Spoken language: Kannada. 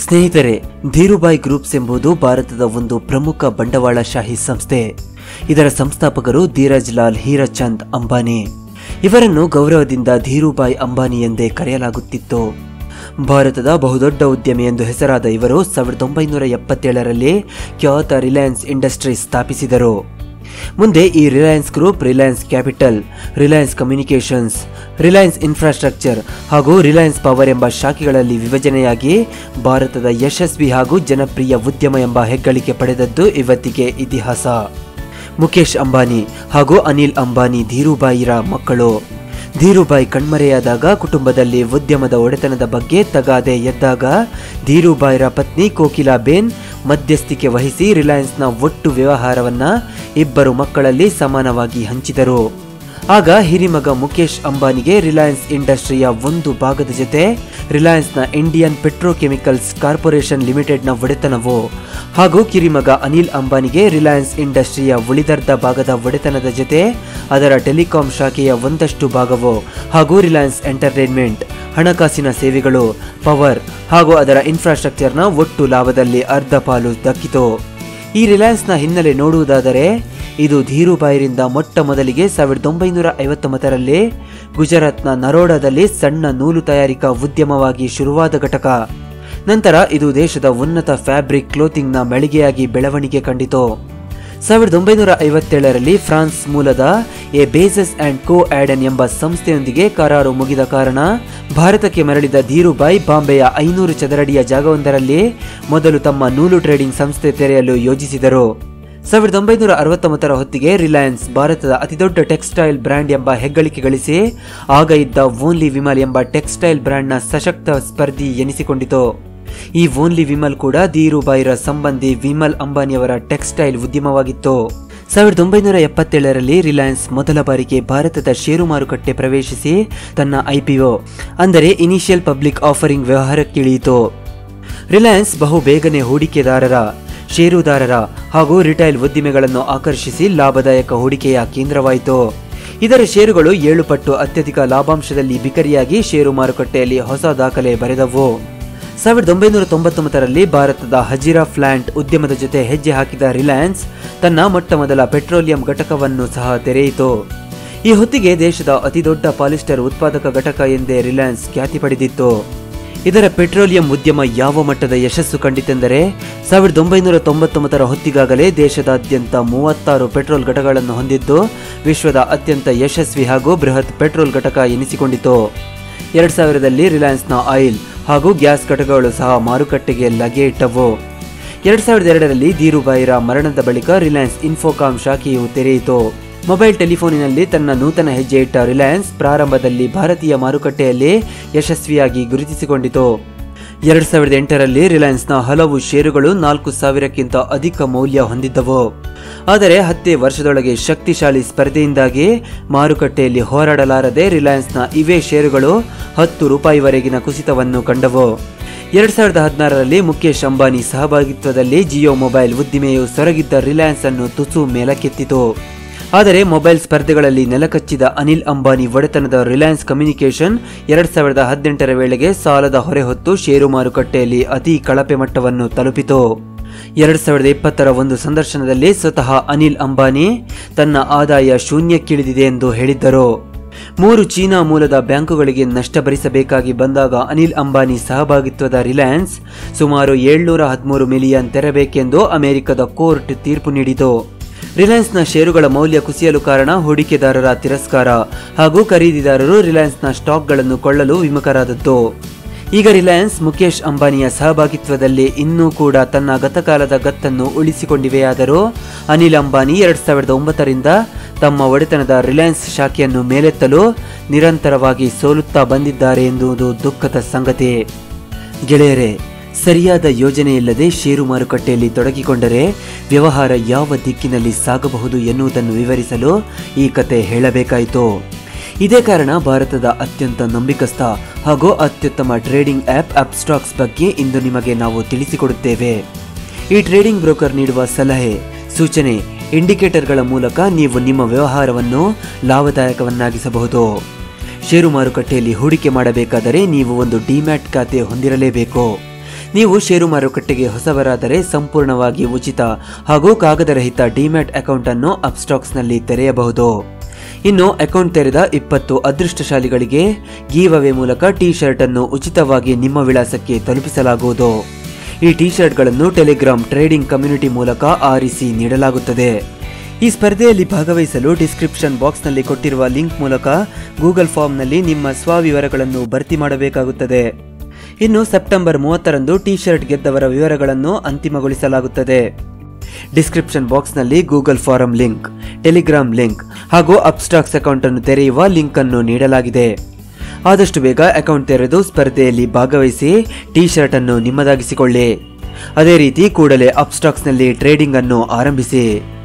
ಸ್ನೇಹಿತರೆ ಧೀರುಭಾಯ್ ಗ್ರೂಪ್ಸ್ ಎಂಬುದು ಭಾರತದ ಒಂದು ಪ್ರಮುಖ ಬಂಡವಾಳಶಾಹಿ ಸಂಸ್ಥೆ ಇದರ ಸಂಸ್ಥಾಪಕರು ಧೀರಜ್ ಲಾಲ್ ಹೀರಚಂದ್ ಅಂಬಾನಿ ಇವರನ್ನು ಗೌರವದಿಂದ ಧೀರುಭಾಯ್ ಅಂಬಾನಿ ಎಂದೇ ಕರೆಯಲಾಗುತ್ತಿತ್ತು ಭಾರತದ ಬಹುದೊಡ್ಡ ಉದ್ಯಮಿ ಎಂದು ಹೆಸರಾದ ಇವರು ಸಾವಿರದ ಒಂಬೈನೂರ ಎಪ್ಪತ್ತೇಳರಲ್ಲಿ ಖ್ಯಾತ ರಿಲಯನ್ಸ್ ಇಂಡಸ್ಟ್ರೀಸ್ ಸ್ಥಾಪಿಸಿದರು ಮುಂದೆ ಈ Reliance group Reliance capital Reliance communications Reliance infrastructure ಹಾಗೂ ರಿಲಯನ್ಸ್ ಪವರ್ ಎಂಬ ಶಾಖೆಗಳಲ್ಲಿ ವಿಭಜನೆಯಾಗಿ ಭಾರತದ ಯಶಸ್ವಿ ಹಾಗೂ ಜನಪ್ರಿಯ ಉದ್ಯಮ ಎಂಬ ಹೆಗ್ಗಳಿಕೆ ಪಡೆದದ್ದು ಇವತ್ತಿಗೆ ಇತಿಹಾಸ ಮುಖೇಶ್ ಅಂಬಾನಿ ಹಾಗೂ ಅನಿಲ್ ಅಂಬಾನಿ ಧೀರುಭಾಯಿರ ಮಕ್ಕಳು ಧೀರುಭಾಯ್ ಕಣ್ಮರೆಯಾದಾಗ ಕುಟುಂಬದಲ್ಲಿ ಉದ್ಯಮದ ಒಡೆತನದ ಬಗ್ಗೆ ತಗಾದೆ ಎದ್ದಾಗ ಧೀರುಭಾಯ್ರ ಪತ್ನಿ ಕೋಕಿಲಾಬೇನ್ ಮಧ್ಯಸ್ಥಿಕೆ ವಹಿಸಿ ರಿಲಯನ್ಸ್ನ ಒಟ್ಟು ವ್ಯವಹಾರವನ್ನ ಇಬ್ಬರು ಮಕ್ಕಳಲ್ಲಿ ಸಮಾನವಾಗಿ ಹಂಚಿದರು ಆಗ ಹಿರಿಮಗ ಮುಖೇಶ್ ಅಂಬಾನಿಗೆ ರಿಲಯನ್ಸ್ ಇಂಡಸ್ಟ್ರಿಯ ಒಂದು ಭಾಗದ ಜೊತೆ ರಿಲಯನ್ಸ್ನ ಇಂಡಿಯನ್ ಪೆಟ್ರೋಕೆಮಿಕಲ್ಸ್ ಕಾರ್ಪೊರೇಷನ್ ಲಿಮಿಟೆಡ್ನ ಒಡೆತನವು ಹಾಗೂ ಕಿರಿಮಗ ಅನಿಲ್ ಅಂಬಾನಿಗೆ ರಿಲಯನ್ಸ್ ಇಂಡಸ್ಟ್ರಿಯ ಉಳಿದರ್ಧ ಭಾಗದ ಒಡೆತನದ ಜೊತೆ ಅದರ ಟೆಲಿಕಾಂ ಶಾಖೆಯ ಒಂದಷ್ಟು ಭಾಗವು ಹಾಗೂ ರಿಲಯನ್ಸ್ ಎಂಟರ್ಟೈನ್ಮೆಂಟ್ ಹಣಕಾಸಿನ ಸೇವೆಗಳು ಪವರ್ ಹಾಗೂ ಅದರ ಇನ್ಫ್ರಾಸ್ಟ್ರಕ್ಚರ್ನ ಒಟ್ಟು ಲಾಭದಲ್ಲಿ ಅರ್ಧ ಪಾಲು ದಕ್ಕಿತು ಈ ರಿಲಯನ್ಸ್ನ ಹಿನ್ನೆಲೆ ನೋಡುವುದಾದರೆ ಇದು ಧೀರುಭಾಯಿರಿಂದ ಮೊಟ್ಟ ಮೊದಲಿಗೆ ಸಾವಿರದ ಒಂಬೈನೂರ ಐವತ್ತೊಂಬತ್ತರಲ್ಲಿ ಗುಜರಾತ್ನ ನರೋಡಾದಲ್ಲಿ ಸಣ್ಣ ನೂಲು ತಯಾರಿಕಾ ಉದ್ಯಮವಾಗಿ ಶುರುವಾದ ಘಟಕ ನಂತರ ಇದು ದೇಶದ ಉನ್ನತ ಫ್ಯಾಬ್ರಿಕ್ ಕ್ಲೋತಿಂಗ್ನ ಮಳಿಗೆಯಾಗಿ ಬೆಳವಣಿಗೆ ಕಂಡಿತು ಸಾವಿರದ ಒಂಬೈನೂರ ಐವತ್ತೇಳರಲ್ಲಿ ಫ್ರಾನ್ಸ್ ಮೂಲದ A Besse and Co Aden ಎಂಬ ಸಂಸ್ಥೆಯೊಂದಿಗೆ ಕರಾರು ಮುಗಿದ ಕಾರಣ ಭಾರತಕ್ಕೆ ಮರಳಿದ ಧೀರುಭಾಯ್ ಬಾಂಬೆಯ ಐನೂರು ಚದರಡಿಯ ಜಾಗವೊಂದರಲ್ಲಿ ಮೊದಲು ತಮ್ಮ ನೂಲು ಟ್ರೇಡಿಂಗ್ ಸಂಸ್ಥೆ ತೆರೆಯಲು ಯೋಜಿಸಿದರು ಸಾವಿರದ ಒಂಬೈನೂರ ಅರವತ್ತೊಂಬತ್ತರ ಹೊತ್ತಿಗೆ ರಿಲಯನ್ಸ್ ಭಾರತದ ಅತಿದೊಡ್ಡ ಟೆಕ್ಸ್ಟೈಲ್ ಬ್ರ್ಯಾಂಡ್ ಎಂಬ ಹೆಗ್ಗಳಿಕೆ ಗಳಿಸಿ ಆಗ ಇದ್ದ ಓನ್ಲಿ ವಿಮಲ್ ಎಂಬ ಟೆಕ್ಸ್ಟೈಲ್ ಬ್ರ್ಯಾಂಡ್ನ ಸಶಕ್ತ ಸ್ಪರ್ಧಿ ಎನಿಸಿಕೊಂಡಿತು ಈ ಓನ್ಲಿ ವಿಮಲ್ ಕೂಡ ಧೀರುಭಾಯಿರ ಸಂಬಂಧಿ ವಿಮಲ್ ಅಂಬಾನಿಯವರ ಟೆಕ್ಸ್ಟೈಲ್ ಉದ್ಯಮವಾಗಿತ್ತು ಸಾವಿರದ ಒಂಬೈನೂರ ಎಪ್ಪತ್ತೇಳರಲ್ಲಿ ರಿಲಯನ್ಸ್ ಮೊದಲ ಬಾರಿಗೆ ಭಾರತದ ಷೇರು ಮಾರುಕಟ್ಟೆ ಪ್ರವೇಶಿಸಿ ತನ್ನ ಐಪಿಒ ಅಂದರೆ ಇನಿಷಿಯಲ್ ಪಬ್ಲಿಕ್ ಆಫರಿಂಗ್ ವ್ಯವಹಾರಕ್ಕಿಳಿಯಿತು ರಿಲಯನ್ಸ್ ಬಹು ಬೇಗನೆ ಹೂಡಿಕೆದಾರರ ಷೇರುದಾರರ ಹಾಗೂ ರಿಟೈಲ್ ಉದ್ದಿಮೆಗಳನ್ನು ಆಕರ್ಷಿಸಿ ಲಾಭದಾಯಕ ಹೂಡಿಕೆಯ ಕೇಂದ್ರವಾಯಿತು ಇದರ ಷೇರುಗಳು ಏಳು ಪಟ್ಟು ಅತ್ಯಧಿಕ ಲಾಭಾಂಶದಲ್ಲಿ ಬಿಕರಿಯಾಗಿ ಷೇರು ಮಾರುಕಟ್ಟೆಯಲ್ಲಿ ಹೊಸ ದಾಖಲೆ ಬರೆದವು ಸಾವಿರದ ಒಂಬೈನೂರ ತೊಂಬತ್ತೊಂಬತ್ತರಲ್ಲಿ ಭಾರತದ ಹಜಿರಾ ಫ್ಲಾಂಟ್ ಉದ್ಯಮದ ಜೊತೆ ಹೆಜ್ಜೆ ಹಾಕಿದ ರಿಲಯನ್ಸ್ ತನ್ನ ಮೊಟ್ಟ ಮೊದಲ ಪೆಟ್ರೋಲಿಯಂ ಘಟಕವನ್ನು ಸಹ ತೆರೆಯಿತು ಈ ಹೊತ್ತಿಗೆ ದೇಶದ ಅತಿದೊಡ್ಡ ಪಾಲಿಸ್ಟರ್ ಉತ್ಪಾದಕ ಘಟಕ ಎಂದೇ ರಿಲಯನ್ಸ್ ಖ್ಯಾತಿ ಪಡೆದಿತ್ತು ಇದರ ಪೆಟ್ರೋಲಿಯಂ ಉದ್ಯಮ ಯಾವ ಮಟ್ಟದ ಯಶಸ್ಸು ಕಂಡಿತೆಂದರೆ ಸಾವಿರದ ಒಂಬೈನೂರ ತೊಂಬತ್ತೊಂಬತ್ತರ ಹೊತ್ತಿಗಾಗಲೇ ದೇಶದಾದ್ಯಂತ ಮೂವತ್ತಾರು ಪೆಟ್ರೋಲ್ ಘಟಕಗಳನ್ನು ಹೊಂದಿದ್ದು ವಿಶ್ವದ ಅತ್ಯಂತ ಯಶಸ್ವಿ ಹಾಗೂ ಬೃಹತ್ ಪೆಟ್ರೋಲ್ ಘಟಕ ಎನಿಸಿಕೊಂಡಿತು ಎರಡ್ ಸಾವಿರದಲ್ಲಿ ರಿಲಯನ್ಸ್ನ ಆಯಿಲ್ ಹಾಗೂ ಗ್ಯಾಸ್ ಘಟಕಗಳು ಸಹ ಮಾರುಕಟ್ಟೆಗೆ ಲಗೆ ಇಟ್ಟವು ಎರಡ್ ಸಾವಿರದ ಎರಡರಲ್ಲಿ ಧೀರುಭಾಯಿರ ಮರಣದ ಬಳಿಕ ರಿಲಯನ್ಸ್ ಇನ್ಫೋಕಾಮ್ ಶಾಖೆಯು ತೆರೆಯಿತು ಮೊಬೈಲ್ ಟೆಲಿಫೋನಿನಲ್ಲಿ ತನ್ನ ನೂತನ ಹೆಜ್ಜೆ ಇಟ್ಟ ರಿಲಯನ್ಸ್ ಪ್ರಾರಂಭದಲ್ಲಿ ಭಾರತೀಯ ಮಾರುಕಟ್ಟೆಯಲ್ಲಿ ಯಶಸ್ವಿಯಾಗಿ ಗುರುತಿಸಿಕೊಂಡಿತು ಎರಡ್ ಸಾವಿರದ ಎಂಟರಲ್ಲಿ ರಿಲಯನ್ಸ್ನ ಹಲವು ಷೇರುಗಳು ನಾಲ್ಕು ಸಾವಿರಕ್ಕಿಂತ ಅಧಿಕ ಮೌಲ್ಯ ಹೊಂದಿದ್ದವು ಆದರೆ ಹತ್ತೇ ವರ್ಷದೊಳಗೆ ಶಕ್ತಿಶಾಲಿ ಸ್ಪರ್ಧೆಯಿಂದಾಗಿ ಮಾರುಕಟ್ಟೆಯಲ್ಲಿ ಹೋರಾಡಲಾರದೆ ರಿಲಯನ್ಸ್ನ ಇವೇ ಷೇರುಗಳು ಹತ್ತು ರೂಪಾಯಿವರೆಗಿನ ಕುಸಿತವನ್ನು ಕಂಡವು ಎರಡ್ ಸಾವಿರದ ಹದಿನಾರರಲ್ಲಿ ಮುಖೇಶ್ ಅಂಬಾನಿ ಸಹಭಾಗಿತ್ವದಲ್ಲಿ ಜಿಯೋ ಮೊಬೈಲ್ ಉದ್ದಿಮೆಯು ಸೊರಗಿದ್ದ ರಿಲಯನ್ಸ್ ಅನ್ನು ತುಸು ಮೇಲಕ್ಕೆತ್ತಿತು ಆದರೆ ಮೊಬೈಲ್ ಸ್ಪರ್ಧೆಗಳಲ್ಲಿ ನೆಲಕಚ್ಚಿದ ಅನಿಲ್ ಅಂಬಾನಿ ಒಡೆತನದ ರಿಲಯನ್ಸ್ ಕಮ್ಯುನಿಕೇಷನ್ ಎರಡ್ ಸಾವಿರದ ಹದಿನೆಂಟರ ವೇಳೆಗೆ ಸಾಲದ ಹೊರೆ ಹೊತ್ತು ಷೇರು ಮಾರುಕಟ್ಟೆಯಲ್ಲಿ ಅತಿ ಕಳಪೆ ಮಟ್ಟವನ್ನು ತಲುಪಿತು ಎರಡ್ ಸಾವಿರದ ಇಪ್ಪತ್ತರ ಒಂದು ಸಂದರ್ಶನದಲ್ಲಿ ಸ್ವತಃ ಅನಿಲ್ ಅಂಬಾನಿ ತನ್ನ ಆದಾಯ ಶೂನ್ಯಕ್ಕಿಳಿದಿದೆ ಎಂದು ಹೇಳಿದ್ದರು ಮೂರು ಚೀನಾ ಮೂಲದ ಬ್ಯಾಂಕುಗಳಿಗೆ ನಷ್ಟ ಭರಿಸಬೇಕಾಗಿ ಬಂದಾಗ ಅನಿಲ್ ಅಂಬಾನಿ ಸಹಭಾಗಿತ್ವದ ರಿಲಯನ್ಸ್ ಸುಮಾರು ಏಳ್ನೂರ ಹದಿಮೂರು ಮಿಲಿಯನ್ ತೆರಬೇಕೆಂದು ಅಮೆರಿಕದ ಕೋರ್ಟ್ ತೀರ್ಪು ನೀಡಿತು ರಿಲಯನ್ಸ್ನ ಷೇರುಗಳ ಮೌಲ್ಯ ಕುಸಿಯಲು ಕಾರಣ ಹೂಡಿಕೆದಾರರ ತಿರಸ್ಕಾರ ಹಾಗೂ ಖರೀದಿದಾರರು ರಿಲಯನ್ಸ್ನ ಸ್ಟಾಕ್ಗಳನ್ನು ಕೊಳ್ಳಲು ವಿಮುಖರಾದದ್ದು ಈಗ ರಿಲಯನ್ಸ್ ಮುಖೇಶ್ ಅಂಬಾನಿಯ ಸಹಭಾಗಿತ್ವದಲ್ಲಿ ಇನ್ನೂ ಕೂಡ ತನ್ನ ಗತಕಾಲದ ಗತ್ತನ್ನು ಉಳಿಸಿಕೊಂಡಿವೆಯಾದರೂ ಅನಿಲ್ ಅಂಬಾನಿ ಎರಡ್ ಸಾವಿರದ ಒಂಬತ್ತರಿಂದ ತಮ್ಮ ಒಡೆತನದ ರಿಲಯನ್ಸ್ ಶಾಖೆಯನ್ನು ಮೇಲೆತ್ತಲು ನಿರಂತರವಾಗಿ ಸೋಲುತ್ತಾ ಬಂದಿದ್ದಾರೆ ಎನ್ನುವುದು ದುಃಖದ ಸಂಗತಿ ಗೆಳೆಯರೇ ಸರಿಯಾದ ಯೋಜನೆಯಿಲ್ಲದೆ ಷೇರು ಮಾರುಕಟ್ಟೆಯಲ್ಲಿ ತೊಡಗಿಕೊಂಡರೆ ವ್ಯವಹಾರ ಯಾವ ದಿಕ್ಕಿನಲ್ಲಿ ಸಾಗಬಹುದು ಎನ್ನುವುದನ್ನು ವಿವರಿಸಲು ಈ ಕತೆ ಹೇಳಬೇಕಾಯಿತು ಇದೇ ಕಾರಣ ಭಾರತದ ಅತ್ಯಂತ ನಂಬಿಕಸ್ಥ ಹಾಗೂ ಅತ್ಯುತ್ತಮ ಟ್ರೇಡಿಂಗ್ ಆ್ಯಪ್ ಅಪ್ಸ್ಟಾಕ್ಸ್ ಬಗ್ಗೆ ಇಂದು ನಿಮಗೆ ನಾವು ತಿಳಿಸಿಕೊಡುತ್ತೇವೆ ಈ ಟ್ರೇಡಿಂಗ್ ಬ್ರೋಕರ್ ನೀಡುವ ಸಲಹೆ ಸೂಚನೆ ಇಂಡಿಕೇಟರ್ಗಳ ಮೂಲಕ ನೀವು ನಿಮ್ಮ ವ್ಯವಹಾರವನ್ನು ಲಾಭದಾಯಕವನ್ನಾಗಿಸಬಹುದು ಷೇರು ಮಾರುಕಟ್ಟೆಯಲ್ಲಿ ಹೂಡಿಕೆ ಮಾಡಬೇಕಾದರೆ ನೀವು ಒಂದು ಡಿಮ್ಯಾಟ್ ಖಾತೆ ಹೊಂದಿರಲೇಬೇಕು ನೀವು ಷೇರು ಮಾರುಕಟ್ಟೆಗೆ ಹೊಸಬರಾದರೆ ಸಂಪೂರ್ಣವಾಗಿ ಉಚಿತ ಹಾಗೂ ಕಾಗದರಹಿತ ಡಿಮ್ಯಾಟ್ ಅಕೌಂಟ್ ಅನ್ನು ಅಪ್ಸ್ಟಾಕ್ಸ್ನಲ್ಲಿ ತೆರೆಯಬಹುದು ಇನ್ನು ಅಕೌಂಟ್ ತೆರೆದ ಇಪ್ಪತ್ತು ಅದೃಷ್ಟಶಾಲಿಗಳಿಗೆ ಗೀವ್ ಅವೇ ಮೂಲಕ ಟಿ ಶರ್ಟ್ ಅನ್ನು ಉಚಿತವಾಗಿ ನಿಮ್ಮ ವಿಳಾಸಕ್ಕೆ ತಲುಪಿಸಲಾಗುವುದು ಈ ಟಿ ಶರ್ಟ್ಗಳನ್ನು ಟೆಲಿಗ್ರಾಮ್ ಟ್ರೇಡಿಂಗ್ ಕಮ್ಯುನಿಟಿ ಮೂಲಕ ಆರಿಸಿ ನೀಡಲಾಗುತ್ತದೆ ಈ ಸ್ಪರ್ಧೆಯಲ್ಲಿ ಭಾಗವಹಿಸಲು ಡಿಸ್ಕ್ರಿಪ್ಷನ್ ಬಾಕ್ಸ್ನಲ್ಲಿ ಕೊಟ್ಟಿರುವ ಲಿಂಕ್ ಮೂಲಕ ಗೂಗಲ್ ಫಾರ್ಮ್ನಲ್ಲಿ ನಿಮ್ಮ ಸ್ವವಿವರಗಳನ್ನು ಭರ್ತಿ ಮಾಡಬೇಕಾಗುತ್ತದೆ ಇನ್ನು ಸೆಪ್ಟೆಂಬರ್ ಮೂವತ್ತರಂದು ಟಿ ಶರ್ಟ್ ಗೆದ್ದವರ ವಿವರಗಳನ್ನು ಅಂತಿಮಗೊಳಿಸಲಾಗುತ್ತದೆ ಡಿಸ್ಕ್ರಿಪ್ಷನ್ ಬಾಕ್ಸ್ನಲ್ಲಿ Google form link telegram link ಹಾಗೂ ಅಪ್ಸ್ಟಾಕ್ಸ್ ಅಕೌಂಟ್ ಅನ್ನು ತೆರೆಯುವ ಲಿಂಕ್ ಅನ್ನು ನೀಡಲಾಗಿದೆ ಆದಷ್ಟು ಬೇಗ ಅಕೌಂಟ್ ತೆರೆದು ಸ್ಪರ್ಧೆಯಲ್ಲಿ ಭಾಗವಹಿಸಿ ಟಿ ಶರ್ಟ್ ಅನ್ನು ನಿಮ್ಮದಾಗಿಸಿಕೊಳ್ಳಿ ಅದೇ ರೀತಿ ಕೂಡಲೇ ಅಪ್ಸ್ಟಾಕ್ಸ್ನಲ್ಲಿ ಟ್ರೇಡಿಂಗ್ ಅನ್ನು ಆರಂಭಿಸಿ